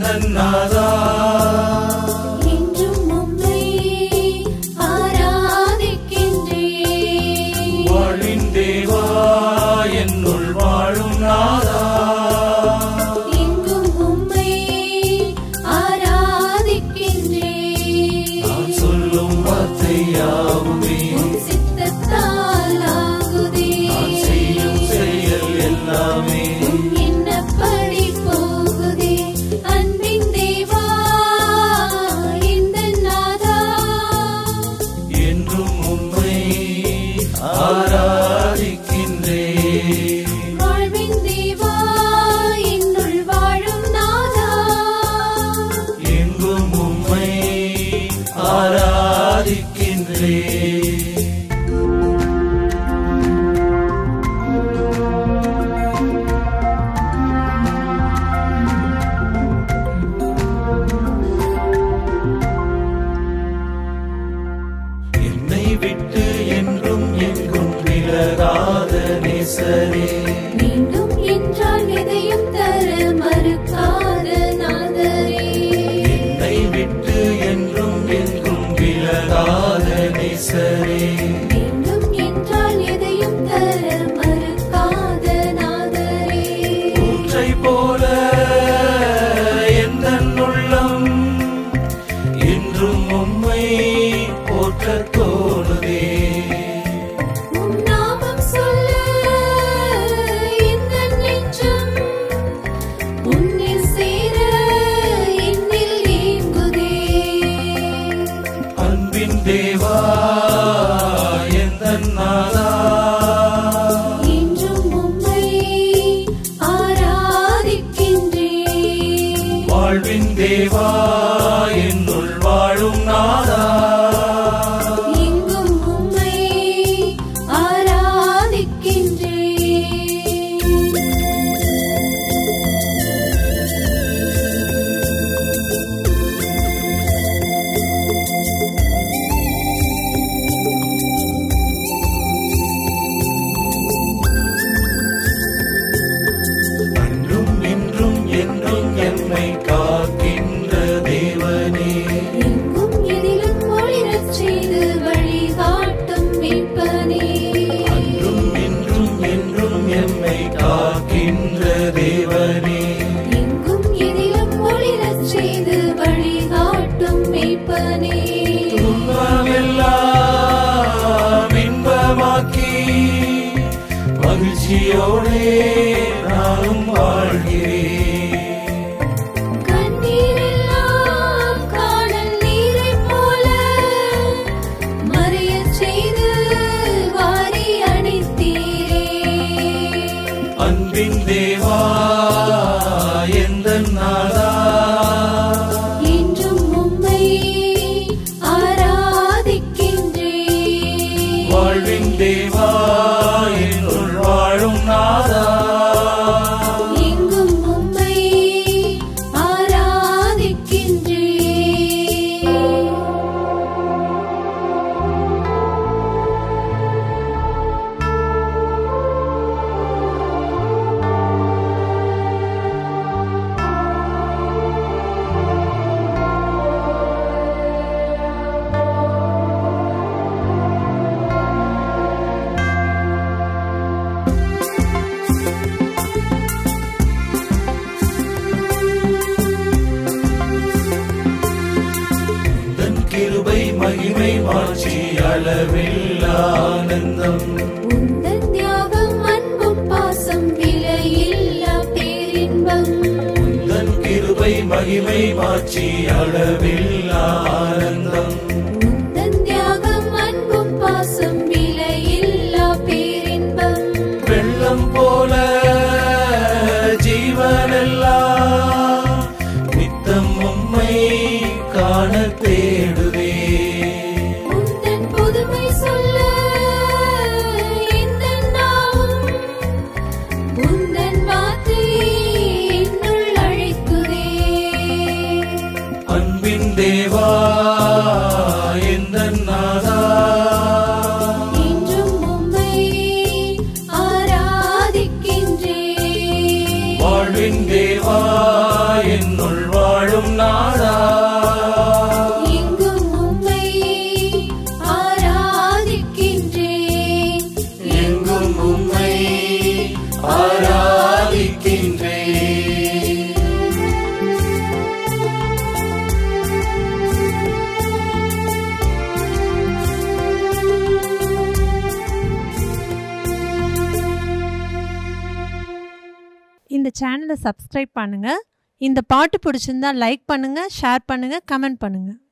நாதா என்றும் உம்மை ஆராதிக்கின்றேன் வாழின் தேவா என்னுள் வாழும் நாதா எங்கும் உம்மை ஆராதிக்கின்றேன் நான் சொல்லும் வார்த்தை யாவுமே உம் சித்தத்தால் ஆகுதே நான் செய்யும் செயல் எல்லாமே உம் எண்ணப்படி போகுதே அன்பின் தேவா இந்த நாதா என்றும் உம்மை ஆராதிக்கின்றேன் வாழ்வின் தேவா என்னுள் வாழும் நாதா எங்கும் உம்மை ஆராதிக்கின்றேன் என்னை விட்டு என்றும் எங்கும் விலகாத நேசரே மீண்டும் என்றால் எதையும் தர மறுக்காத நாதரே என்னை விட்டு என்றும் எங்கும் விலகாத நேசரே மீண்டும் என்றால் எதையும் தர மறுக்காத நாதரே ஊற்றை போல எந்த உள்ளம் என்றும் உம்மை போற்ற தோணுதே உம் நாமம் சொல்ல இந்த நெஞ்சம் உன்னில் சேர என்னில் ஏங்குதே அன்பின் தேவா எந்த நாதா என்றும் உம்மை ஆராதிக்கின்றேன் வாழ்வின் தேவா என்னுள் வாழும் நாதா எங்கும் உம்மை ஆராதிக்கின்றேன் அன்றும் இன்றும் என்றும் என்னை காக்கின்ற தேவனே எங்கும் எதிலும் ஒளிரச் செய்து வழிகாட்டும் மீட்பனே அன்றும் இன்றும் என்றும் என்னை காக்கின்ற தேவனே எங்கும் எதிலும் ஒளிரச் செய்து வழிகாட்டும் மீட்பனே துன்பமெல்லாம் இன்பமாக்கி மகிழ்ச்சியோடே நானும் வாழ்கிறேன் கண்ணீரெல்லாம் காணல் நீரைப் போல மறையச் செய்து வாரி அணைத்தீரே அன்பின் தேவா எந்த நாதா என்றும் உம்மை ஆராதிக்கின்றேன் வாழ்வின் தேவா என்னுள் வாழும் நாதா எங்கும் உம்மை ஆராதிக்கின்றேன் உந்தன் கிருபை மகிமை மாட்சி அளவில் ஆனந்தம் உந்தன் தியாகம் அன்பும் பாசம் விலையில்லா பேரின்பம் உந்தன் கிருபை மகிமை மாட்சி அளவில் ஆனந்தம் உந்தன் தியாகம் அன்பும் பாசம் விலையில்லா பேரின்பம் வெள்ளம் போல ஜீவனெல்லாம் நித்தம் உம்மை காண தேடுதே உந்தன் புதுமை சொல்ல இந்த நாவும் உந்தன் வார்த்தை என்னுள் அழைக்குதே அன்பின் தேவா எந்த நாதா என்றும் உம்மை ஆராதிக்கின்றேன் வாழ்வின் தேவா என்னுள் வாழ இந்த சேனலை சப்ஸ்கிரைப் பண்ணுங்கள் இந்த பாட்டு பிடிச்சிருந்தா லைக் பண்ணுங்கள் ஷேர் பண்ணுங்கள் கமெண்ட் பண்ணுங்கள்